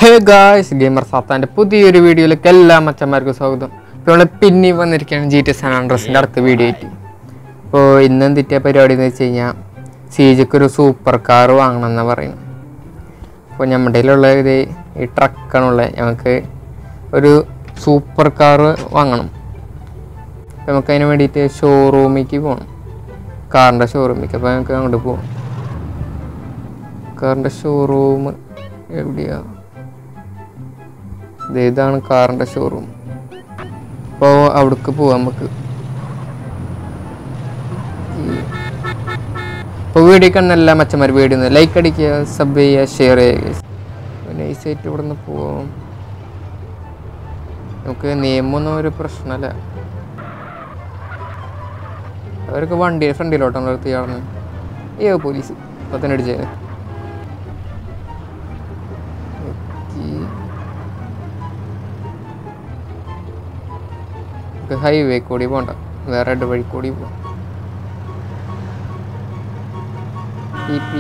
Hey guys gamer സാത്താൻ്റെ പുതിയൊരു വീഡിയോയിലേക്ക് എല്ലാ മച്ചന്മാർക്കും സ്വാഗതം ഇപ്പോൾ നമ്മൾ പിന്നെ വന്നിരിക്കുകയാണ് ജി ടി സാൻ ആൻഡ്രസിൻ്റെ അടുത്ത വീഡിയോ ആയിട്ട് അപ്പോൾ ഇന്ന് എന്തിൻ്റെ പരിപാടി എന്ന് വെച്ച് കഴിഞ്ഞാൽ സീജക്ക് ഒരു സൂപ്പർ കാർ വാങ്ങണം എന്നാണ് പറയുന്നത് അപ്പോൾ നമ്മുടെ കയ്യിലുള്ള ഇത് ഈ ട്രക്കാണുള്ളത് ഞങ്ങൾക്ക് ഒരു സൂപ്പർ കാർ വാങ്ങണം അപ്പോൾ നമുക്ക് അതിന് വേണ്ടിയിട്ട് ഷോറൂമിലേക്ക് പോകണം കാറിൻ്റെ ഷോറൂമിലേക്ക് അപ്പോൾ ഞങ്ങൾക്ക് അങ്ങോട്ട് പോകാം കാറിൻ്റെ ഷോറൂം എവിടെയാ ദേ ഇതാണ് കാറിൻ്റെ ഷോറൂം അപ്പോൾ അവിടേക്ക് പോവാം നമുക്ക് ഇപ്പോൾ വീഡിയോ കണ്ട എല്ലാ മച്ചന്മാർ വീഡിയോ ലൈക്ക് അടിക്കുക സബ് ചെയ്യുക ഷെയർ ചെയ്യുക നൈസായിട്ട് ഇവിടെ നിന്ന് പോവാം നമുക്ക് നിയമമൊന്നും ഒരു പ്രശ്നമല്ല അവരൊക്കെ വണ്ടി ഫ്രണ്ടിലോട്ടാണ് നിർത്തി കാണുന്നത് ഏ പോലീസ് പത്തനടിച്ചേ നമുക്ക് ഹൈവേ കൂടി പോണ്ട വേറെ ഇട വഴി കൂടി പോവാം പി പി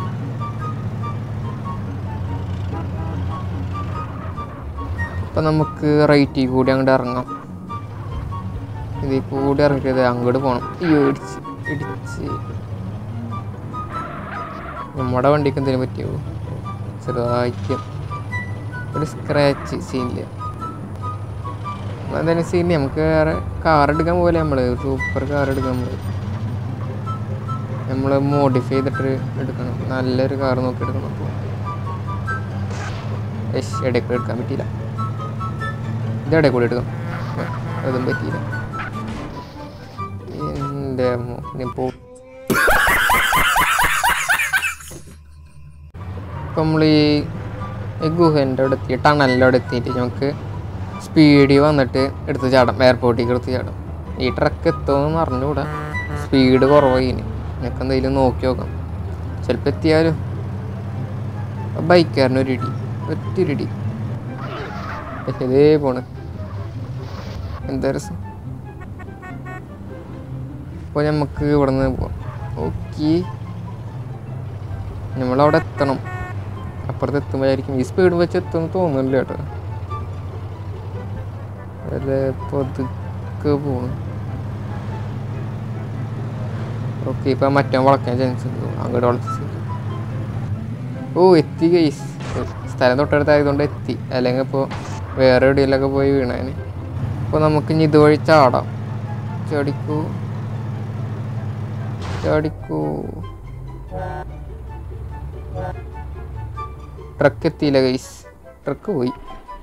അപ്പൊ നമുക്ക് റൈറ്റിൽ കൂടി അങ്ങോട്ട് ഇറങ്ങാം ഇതിൽ കൂടി ഇറങ്ങിയത് അങ്ങോട്ട് പോകണം അയ്യോ ഇടിച്ച് ഇടിച്ച് നമ്മുടെ വണ്ടിക്ക് എന്തെങ്കിലും പറ്റിയോ ചെറുതായിട്ട് ഒരു സ്ക്രാച്ച് സീനില്ല എന്തായാലും സീൻ നമുക്ക് വേറെ കാർ എടുക്കാൻ പോലെ നമ്മള് സൂപ്പർ കാർ എടുക്കാൻ നമ്മള് നമ്മൾ മോഡിഫൈ ചെയ്തിട്ട് എടുക്കണം നല്ലൊരു കാർ നോക്കി എടുക്കണം അപ്പോൾ യെസ് ഇടയിൽ കൂടെ എടുക്കാൻ പറ്റിയില്ല ഇത് ഇടയിൽ കൂടെ എടുക്കാം അതും പറ്റിയില്ല എൻ്റെ ഇനിയിപ്പോൾ ഇപ്പം നമ്മൾ ഈ ഈ ഗുഹേൻ്റെ അവിടെ എത്തി ടണലിൻ്റെ അവിടെ എത്തിയിട്ട് നമുക്ക് സ്പീഡിൽ വന്നിട്ട് എടുത്ത് ചാടാം എയർപോർട്ടിലേക്ക് എടുത്ത് ചാടാം ഈ ട്രക്ക് എത്തുമെന്ന് അറിഞ്ഞുകൂടാ സ്പീഡ് കുറവായി ഇനി നിനക്ക് എന്തെങ്കിലും നോക്കി നോക്കാം ചിലപ്പോൾ എത്തിയാലും ബൈക്കാരനൊരു ഇടി ഒറ്റൊരിടി ഇതേ പോണ് എന്താ രസം അപ്പോൾ നമുക്ക് ഇവിടെ നിന്ന് പോവാം ഓക്കെ നമ്മളവിടെ എത്തണം അപ്പുറത്ത് എത്തുമ്പോഴായിരിക്കും ഈ സ്പീഡ് വെച്ച് എത്തുമെന്ന് തോന്നുന്നില്ല കേട്ടോ വല്ല പതുക്കെ പോണു ഓക്കെ ഇപ്പം മറ്റോ വളക്കാൻ ചാൻസ് ഉണ്ട് അങ്ങോട്ട് വളച്ച് ഓ എത്തി ഗൈസ് സ്ഥലം തൊട്ടടുത്തായതുകൊണ്ട് എത്തി അല്ലെങ്കിൽ ഇപ്പോൾ വേറെ എവിടെയെങ്കിലൊക്കെ പോയി വീണാന് അപ്പോൾ നമുക്ക് ഇനി ഇതുവഴി ചാടാം ചാടിക്കൂ ചാടിക്കൂ ട്രക്ക് എത്തിയില്ല ഗൈസ് ട്രക്ക് പോയി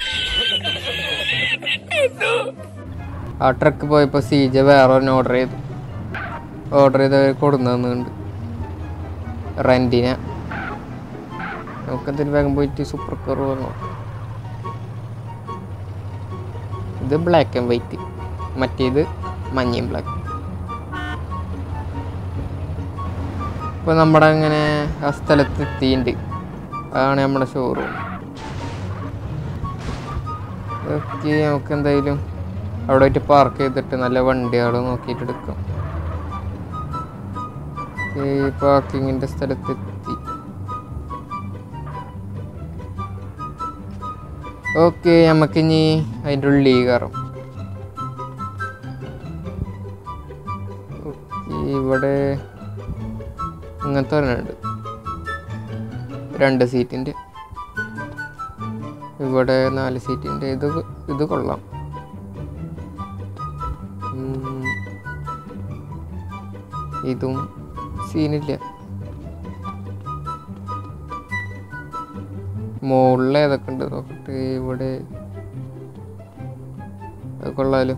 ആ ട്രക്ക് പോയപ്പോൾ സീജ വേറെ ഒന്ന് ഓർഡർ ചെയ്തു ഓർഡർ ചെയ്ത് അവർ കൊടുക്കുന്നുണ്ട് റെൻറ്റിന് നമുക്ക് എന്തെങ്കിലും വേഗം പോയിട്ട് സൂപ്പർ കാർ വാങ്ങാം ഇത് ബ്ലാക്ക് ആൻഡ് വൈറ്റ് മറ്റേത് മഞ്ഞയും ബ്ലാക്ക് ഇപ്പോൾ നമ്മുടെ അങ്ങനെ ആ സ്ഥലത്ത് എത്തിയിട്ടുണ്ട് അതാണ് നമ്മുടെ ഷോറൂം ഓക്കെ നമുക്ക് എന്തായാലും അവിടെ പോയിട്ട് പാർക്ക് ചെയ്തിട്ട് നല്ല വണ്ടികൾ നോക്കിയിട്ട് എടുക്കാം പാർക്കിങ്ങിൻ്റെ സ്ഥലത്തെത്തി ഓക്കെ നമുക്കിനി അതിൻ്റെ ഉള്ളിൽ കയറാം ഓക്കെ ഇവിടെ ഇങ്ങനത്തെ ഒരെണ്ണമുണ്ട് രണ്ട് സീറ്റിൻ്റെ ഇവിടെ നാല് സീറ്റിൻ്റെ ഇത് ഇത് കൊള്ളാം ഉം. ഇതും സീനില്ല മുകളിൽ ഏതൊക്കെ ഉണ്ട് നോക്കട്ടെ ഇവിടെ അത് കൊള്ളാലോ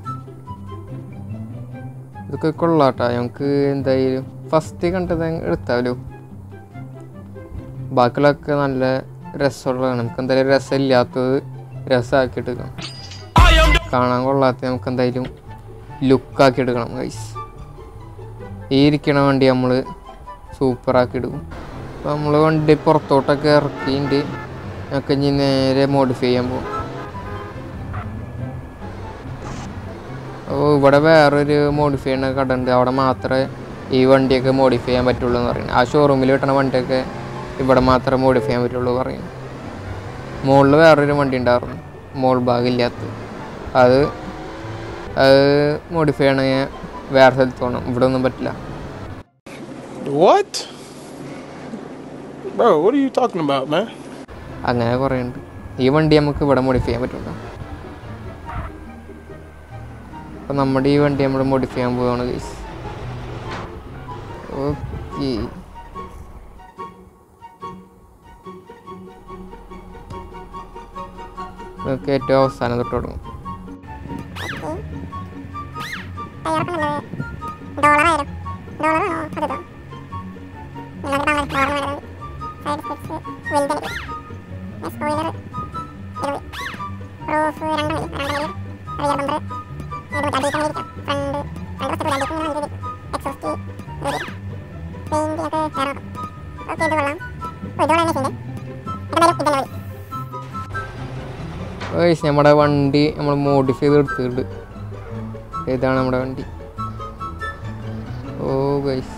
ഇതൊക്കെ കൊള്ളാട്ടാ ഞങ്ങൾക്ക് എന്തായാലും ഫസ്റ്റ് കണ്ടത് എടുത്താലോ ബാക്കിയുള്ളതൊക്കെ നല്ല രസമുള്ളതാണ് നമുക്ക് എന്തായാലും രസമില്ലാത്തത് രസമാക്കി എടുക്കണം കാണാൻ കൊള്ളാത്ത നമുക്ക് എന്തായാലും ലുക്കാക്കി എടുക്കണം ഗൈസ് ഈ ഇരിക്കണ വണ്ടി നമ്മൾ സൂപ്പറാക്കി എടുക്കും അപ്പോൾ നമ്മൾ വണ്ടി പുറത്തോട്ടൊക്കെ ഇറക്കിയിട്ട് നമുക്ക് ഇനി നേരെ മോഡിഫൈ ചെയ്യാൻ പോകും അപ്പോൾ ഇവിടെ വേറൊരു മോഡിഫൈ ചെയ്യുന്ന കട ഉണ്ട് അവിടെ മാത്രമേ ഈ വണ്ടിയൊക്കെ മോഡിഫൈ ചെയ്യാൻ പറ്റുള്ളൂ എന്ന് പറയുന്നത് ആ ഷോറൂമിൽ കിട്ടുന്ന വണ്ടിയൊക്കെ ഇവിടെ മാത്രമേ മോഡിഫൈ ചെയ്യാൻ പറ്റുള്ളൂ പറയുന്നത് മുകളിൽ വേറൊരു വണ്ടി ഉണ്ടായിരുന്നു മോൾ ഭാഗം ഇല്ലാത്തത് അത് അത് മോഡിഫൈ ചെയ്യണമെങ്കിൽ വേറെ സ്ഥലത്ത് പോകണം ഇവിടെ ഒന്നും പറ്റില്ല What? Bro, what are you talking about, man? അങ്ങനെ കുറേ ഉണ്ട് ഈ വണ്ടി നമുക്ക് ഇവിടെ മോഡിഫൈ ചെയ്യാൻ പറ്റുള്ളൂ അപ്പം നമ്മുടെ ഈ വണ്ടി നമ്മൾ മോഡിഫൈ ചെയ്യാൻ പോവുകയാണ് ഗൈസ് ഓക്കെ നമുക്ക് ഏറ്റവും അവസാനം തൊട്ട് തുടങ്ങും ഡോളറായാലും ഡോളറാണോ അതോ നിങ്ങളുടെ ഡോളർ ഡോളർ വേണം സൈഡ് സ്റ്റിച്ച് വെൽഡ് സ്പോയിലർ ഇരുപത് റോഫ് രണ്ട് മണി രണ്ട് മണി റിയർ ബമ്പർ ഇരുപത് അടിയിൽ ഇരിക്കാം ഫ്രണ്ട് ഫ്രണ്ട് കുറച്ച് അടിയിൽ നിന്ന് എക്സോസ്റ്റ് ഇരുപത് പെയിന്റ് ഒക്കെ വേറെ ഓക്കെ ഇത് കൊള്ളാം ഓ ഇത് കൊള്ളാം മെഷീൻ്റെ എന്തായാലും ഇതന്നെ മതി ഗൈസ് നമ്മുടെ വണ്ടി നമ്മൾ മോഡിഫൈ ചെയ്ത് എടുത്തിട്ടുണ്ട് ഇതാണ് നമ്മുടെ വണ്ടി ഓ ഗൈസ്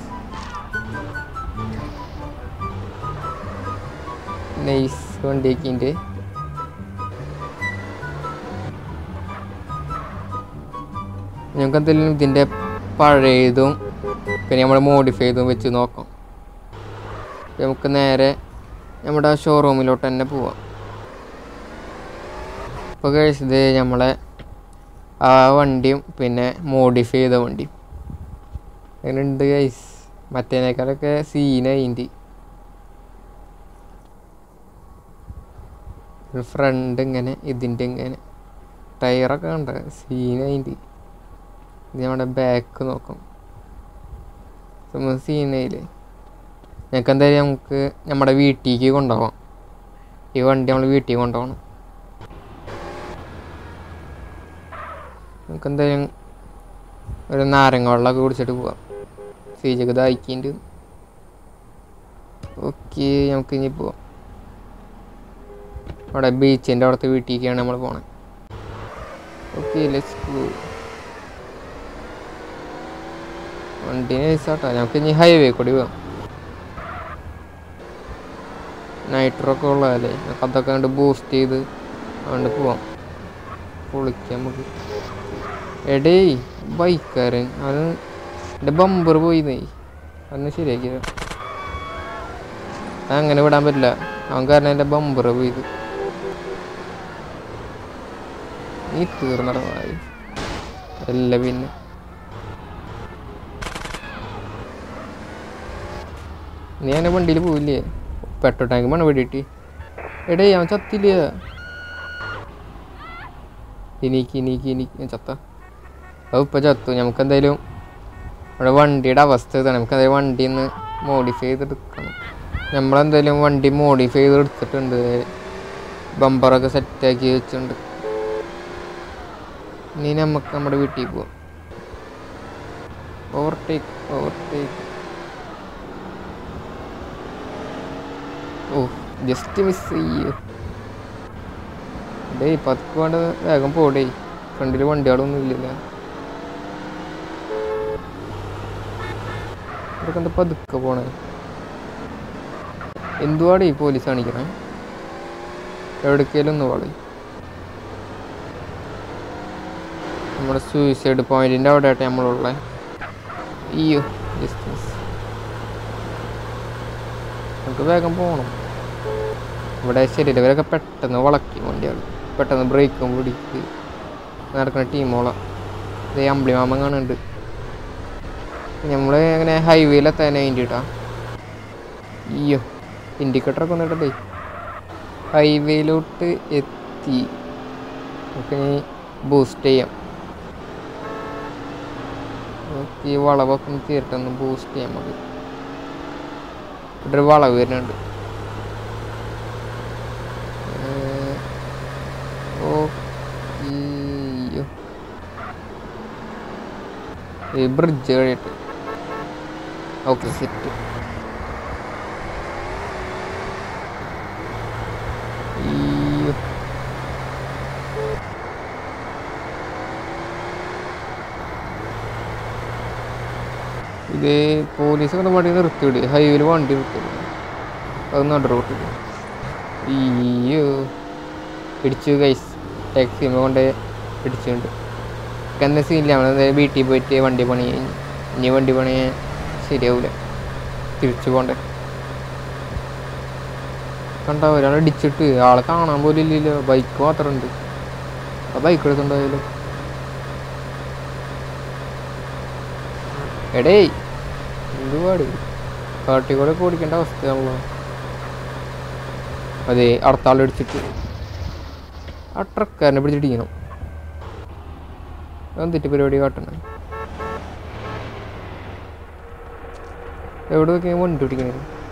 നൈസ് വണ്ടിയൊക്കെ ഉണ്ട് ഞങ്ങൾക്ക് എന്തെങ്കിലും ഇതിൻ്റെ പഴയതും പിന്നെ നമ്മൾ മോഡിഫൈ ചെയ്തും വെച്ച് നോക്കാം ഇപ്പൊ നമുക്ക് നേരെ നമ്മുടെ ഷോറൂമിലോട്ട് തന്നെ പോവാം ഇപ്പോൾ കഴിച്ചത് നമ്മളെ ആ വണ്ടിയും പിന്നെ മോഡിഫൈ ചെയ്ത വണ്ടിയും അങ്ങനെ ഉണ്ട് ഗൈസ് മറ്റേനേക്കാളൊക്കെ സീനായിൻ്റെ ഫ്രണ്ട് ഇങ്ങനെ ഇതിൻ്റെ ഇങ്ങനെ ടയറൊക്കെ കണ്ട സീനായിൻ്റെ ഇത് നമ്മുടെ ബാക്ക് നോക്കാം സീനായില്ലേ ഞങ്ങൾക്ക് എന്തായാലും നമുക്ക് നമ്മുടെ വീട്ടിലേക്ക് കൊണ്ടുപോകാം ഈ വണ്ടി നമ്മൾ വീട്ടിൽ കൊണ്ടുപോകണം നമുക്ക് എന്തായാലും ഒരു നാരങ്ങ വെള്ളമൊക്കെ കുടിച്ചിട്ട് പോവാം സീജൊക്കെ ദാഹിക്കുന്നുണ്ട് ഓക്കെ നമുക്ക് ഇനി പോവാം അവിടെ ബീച്ചിൻ്റെ അവിടുത്തെ വീട്ടിലേക്കാണ് നമ്മൾ പോണത് ഓക്കെ ലെറ്റ്സ് ഗോ വണ്ടി നൈസാട്ടോ നമുക്ക് ഇനി ഹൈവേ കൂടി പോവാം നൈട്രൊക്കെ ഉള്ളതല്ലേ നമുക്ക് അതൊക്കെ കണ്ട് ബൂസ്റ്റ് ചെയ്ത് അതുകൊണ്ട് പോവാം പൊളിക്കാം നമുക്ക് എടേ ബൈക്കാരൻ അവന് എൻ്റെ ബമ്പർ പോയി നീ അന്ന് ശരിയാക്കിയത് അങ്ങനെ വിടാൻ പറ്റില്ല അവൻ കാരണം എൻ്റെ ബമ്പർ പോയത് നീ തീർന്നടമായി അല്ല പിന്നെ നീ അങ്ങനെ വണ്ടിയിൽ പോയില്ലേ പെട്രോൾ ടാങ്ക് മണ വെടിയിട്ട് എടേ അവൻ ചത്തില്ല ഇനിക്ക് ഇനിക്ക് ഇനിക്ക് ഞാൻ ചത്ത അത് ഇപ്പം ചത്തു നമുക്ക് എന്തായാലും നമ്മുടെ വണ്ടിയുടെ അവസ്ഥ ഇതാണ് നമുക്ക് എന്തായാലും വണ്ടി ഒന്ന് മോഡിഫൈ ചെയ്തെടുക്കണം നമ്മളെന്തായാലും വണ്ടി മോഡിഫൈ ചെയ്ത് എടുത്തിട്ടുണ്ട് ബമ്പറൊക്കെ സെറ്റാക്കി വെച്ചിട്ടുണ്ട് ഇനി നമുക്ക് നമ്മുടെ വീട്ടിൽ പോവാം ഓവർടേക്ക് ഓവർടേക്ക് ഓ ജസ്റ്റ് മിസ് ചെയ്യൂ ഡേയ് പതുക്കെ വേണ്ട വേഗം പോടേ ഫ്രണ്ടിൽ വണ്ടികളൊന്നും ഇല്ലല്ലോ ഇതൊക്കെ എന്താ പതുക്കെ പോണേ എന്തുവാടേ ഈ പോലീസ് കാണിക്കണേ എവിടേക്കേലും ഒന്ന് പാളി നമ്മുടെ സൂയിസൈഡ് പോയിന്റിന്റെ അവിടെ ആട്ടെ നമ്മളുള്ള അയ്യോ ജസ്റ്റ് മിസ് നമുക്ക് വേഗം പോകണം ഇവിടെ ശരിയല്ല ഇവരൊക്കെ പെട്ടെന്ന് വളക്കി വണ്ടികൾ പെട്ടെന്ന് ബ്രേക്കും പിടിക്ക് നടക്കുന്ന ടീമോള ഇതേ അമ്പിളി മാമൻ കാണുന്നുണ്ട് നമ്മൾ അങ്ങനെ ഹൈവേയിലെത്താൻ അതിൻ്റെ കേട്ടാ അയ്യോ ഇൻഡിക്കേറ്ററൊക്കെ ഒന്നിട്ടേ ഹൈവേയിലോട്ട് എത്തി നമുക്ക് ഇനി ബൂസ്റ്റ് ചെയ്യാം നമുക്ക് ഈ വളവൊക്കെ ഒന്ന് തീർട്ടൊന്ന് ബൂസ്റ്റ് ചെയ്യാൻ മതി ഇവിടെ ഒരു വളവ് വരുന്നുണ്ട് ഏഹ്, ഓക്കേ. അയ്യോ. ഈ ബ്രിഡ്ജ് കഴിയട്ടെ ഓക്കെ സെറ്റ് അയ്യോ. ഇത് പോലീസ് ഒക്കെ വണ്ടി നിർത്തിവിട് ഹൈവേയിൽ വണ്ടി നിർത്തിവിടും അത് നട റോട്ടിൽ അയ്യോ പിടിച്ചു ഗൈസ് ടാക്സിമ കൊണ്ട് പിടിച്ചുകൊണ്ട് എന്ന സീനില്ല നമ്മൾ വീട്ടിൽ പോയിട്ട് വണ്ടി പണി കഴിഞ്ഞ് ഇനി വണ്ടി പണി ശരിയാവില്ല തിരിച്ചു പോണ്ടേ കണ്ട ഒരാൾ ഇടിച്ചിട്ട് ആളെ കാണാൻ പോലും ഇല്ലല്ലോ ബൈക്ക് മാത്രമുണ്ട് ആ ബൈക്ക് എടുത്തുണ്ടായാലോ എടേ എന്തുപാട് കാട്ടിക്കൂടെ ഓടിക്കേണ്ട അവസ്ഥയാണല്ലോ അതെ അടുത്ത ആളിടിച്ചിട്ട് ആ ട്രക്കാരനെ പിടിച്ചിടിക്കണം എന്തിട്ട് പരിപാടി കാട്ടണേ എവിടെ നോക്കിയാൽ വണ്ടി പിടിക്കണേ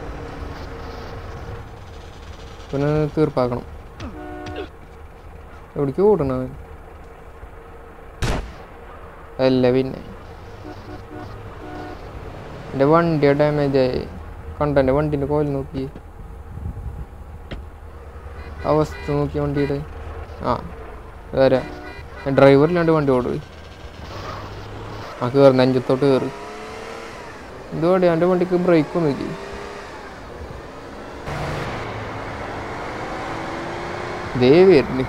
പിന്നെ തീർപ്പാക്കണം എവിടേക്ക് ഓടണ അവൻ അല്ല പിന്നെ എൻ്റെ വണ്ടി ഡാമേജ് ആയി കണ്ട എൻ്റെ വണ്ടീൻ്റെ കോൽ നോക്കി അവസ്ഥ നോക്കി വണ്ടിയുടെ ആ വരാ ഡ്രൈവറില്ലാണ്ട് വണ്ടി ഓടുക ആ കയറി നെഞ്ചത്തോട്ട് കയറി എന്തുവാടി എൻ്റെ വണ്ടിക്ക് ബ്രേക്ക് ഒന്നും ഇല്ലേ ദേ വരുന്നു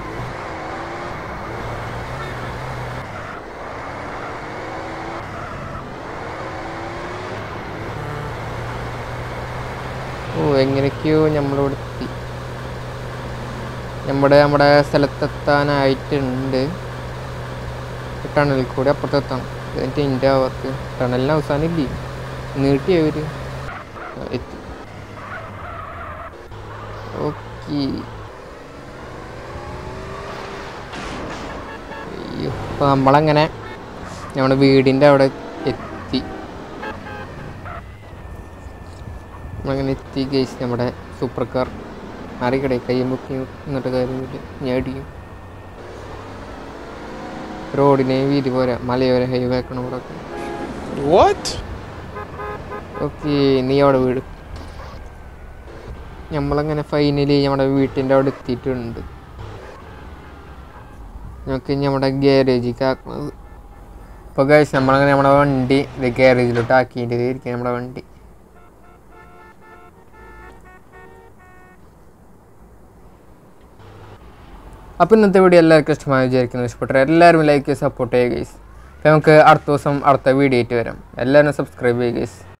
ഓ എങ്ങനെയൊക്കെയോ നമ്മളിവിടെ എത്തി നമ്മുടെ നമ്മുടെ സ്ഥലത്തെത്താനായിട്ടുണ്ട് ടണലിൽ കൂടി അപ്പുറത്തെത്തണം എന്നിട്ട് എൻ്റെ അവർക്ക് ടണലിന് അവസാനം ഇല്ലേ നീട്ടി അവര് ആ, എത്തി ഓക്കെ അയ്യോ അപ്പോൾ നമ്മളങ്ങനെ നമ്മുടെ വീടിൻ്റെ അവിടെ എത്തി നമ്മളങ്ങനെ എത്തി ഗേസ് നമ്മുടെ സൂപ്പർ കാർ മാറിക്കടേ കയ്യും പൊക്കി എന്നിട്ട് കാര്യമില്ല ഞാൻ അടിക്കും റോഡിനെ വീതി പോരാ മലയോര ഹൈവേ ആക്കണം ഇവിടെ What? ഓക്കെ നീ അവിടെ വീട് നമ്മളങ്ങനെ ഫൈനലി നമ്മുടെ വീട്ടിൻ്റെ അവിടെ എത്തിയിട്ടുണ്ട് നമുക്ക് ഇനി നമ്മുടെ ഗ്യാരേജിക്ക് ആക്കണത് ഇപ്പോൾ കഴിച്ച് നമ്മളങ്ങനെ നമ്മുടെ വണ്ടി ഇത് ഗ്യാരേജിലോട്ട് ആക്കിയിട്ട് ഇരിക്കുക നമ്മുടെ വണ്ടി അപ്പോൾ ഇന്നത്തെ വീഡിയോ എല്ലാവർക്കും ഇഷ്ടമായി വിചാരിക്കുന്നു ഇഷ്ടപ്പെട്ടു എല്ലാവരും ലൈക്ക് സപ്പോർട്ട് ചെയ്യുക ഗൈസ് അപ്പോൾ നമുക്ക് അടുത്ത ദിവസം അടുത്ത വീഡിയോ ആയിട്ട് വരാം എല്ലാവരും സബ്സ്ക്രൈബ് ചെയ്യുക ഗൈസ്